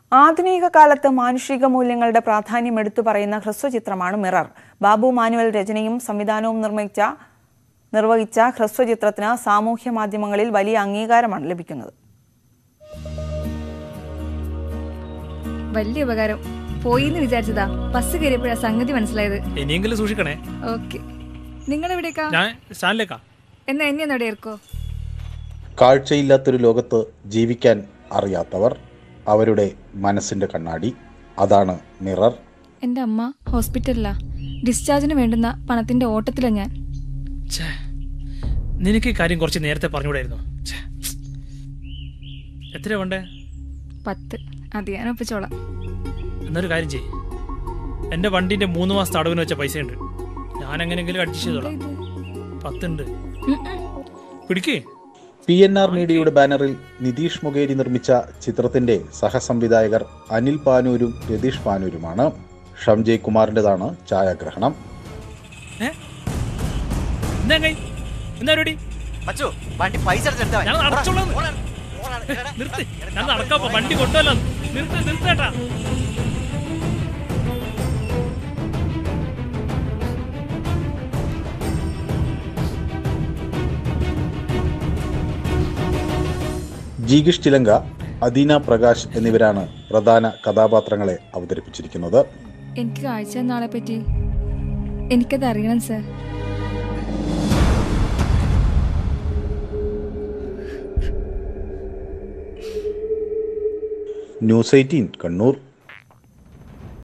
ആധുനിക കാലത്ത് മാനുഷിക മൂല്യങ്ങളുടെ പ്രാധാന്യം എടുത്തു പറയുന്ന ഹ്രസ്വചിത്രമാണ് മിറർ ബാബു മാനുവൽ രചനയും സംവിധാനവും നിർമ്മിച്ച നിർവഹിച്ച ഹ്രസ്വചിത്രത്തിന് സാമൂഹ്യ മാധ്യമങ്ങളിൽ വലിയ അംഗീകാരമാണ് ലഭിക്കുന്നത് വലിയ ഉപകാരം പോയി എന്ന് വിചാരിച്ചതാ ബസ് കയറിയപ്പോഴാ സംഗതി മനസ്സിലായത് ഇനിയെങ്കിലും സൂക്ഷിക്കണേ ഓക്കെ നിങ്ങൾ എവിടേക്കാ ഞാൻ സ്റ്റാൻഡിലേക്കാ എന്നാ എന്നെ ഒന്ന് എവിടെ ഇറക്കോ കാഴ്ചയില്ലാത്തൊരു ലോകത്ത് ജീവിക്കാൻ അറിയാത്തവർ അവരുടെ മനസ്സിൻ്റെ കണ്ണാടി അതാണ് മിറർ എൻ്റെ അമ്മ ഹോസ്പിറ്റലിലാ ഡിസ്ചാർജിന് വേണ്ടുന്ന പണത്തിന്റെ ഓട്ടത്തിലാ ഞാൻ ഛേ നിനക്ക് ഈ കാര്യം കുറച്ച് നേരത്തെ പറഞ്ഞുകൂടായിരുന്നു ഛേ. എത്രയാ വേണ്ടേ പത്ത് അത് ഞാൻ ഒപ്പിച്ചോളാം എന്നൊരു കാര്യം ചെയ്യ് എൻ്റെ വണ്ടീൻ്റെ മൂന്ന് മാസത്തെ അടവിന് വെച്ച പൈസയുണ്ട് ഞാൻ എങ്ങനെയെങ്കിലും അഡ്ജസ്റ്റ് ചെയ്തോളാം പത്തുണ്ട് ഉം ഉം. പിടിക്കേ പി എൻ ആർ മീഡിയയുടെ ബാനറിൽ നിതീഷ് മുഖേരി നിർമ്മിച്ച ചിത്രത്തിന്റെ സഹസംവിധായകർ അനിൽ പാനൂരും രതീഷ് പാനൂരുമാണ് ഷംജയ് കുമാറിൻ്റെതാണ് ഛായാഗ്രഹണം ഏ എന്താ കൈ എന്താ പരിപാടി അച്ചു വണ്ടി പൈസ അടച്ചെടുത്താ മതി. ഞാൻ അടച്ചോളാം ഓടാ, ഓടാ, എടാ, നിർത്ത് എടാ, ഞാൻ നടക്കാം വണ്ടി കൊണ്ടുവല്ലോ നിർത്ത് നിർത്തേട്ടാ ജീഗിഷ് ചിലങ്ക അദീന പ്രകാശ് എന്നിവരാണ് പ്രധാന കഥാപാത്രങ്ങളെ അവതരിപ്പിച്ചിരിക്കുന്നത് എനിക്ക് കാഴ്ച നാളെ പറ്റി എനിക്കത് അറിയണം സർ ന്യൂസ് എയ്റ്റീൻ കണ്ണൂർ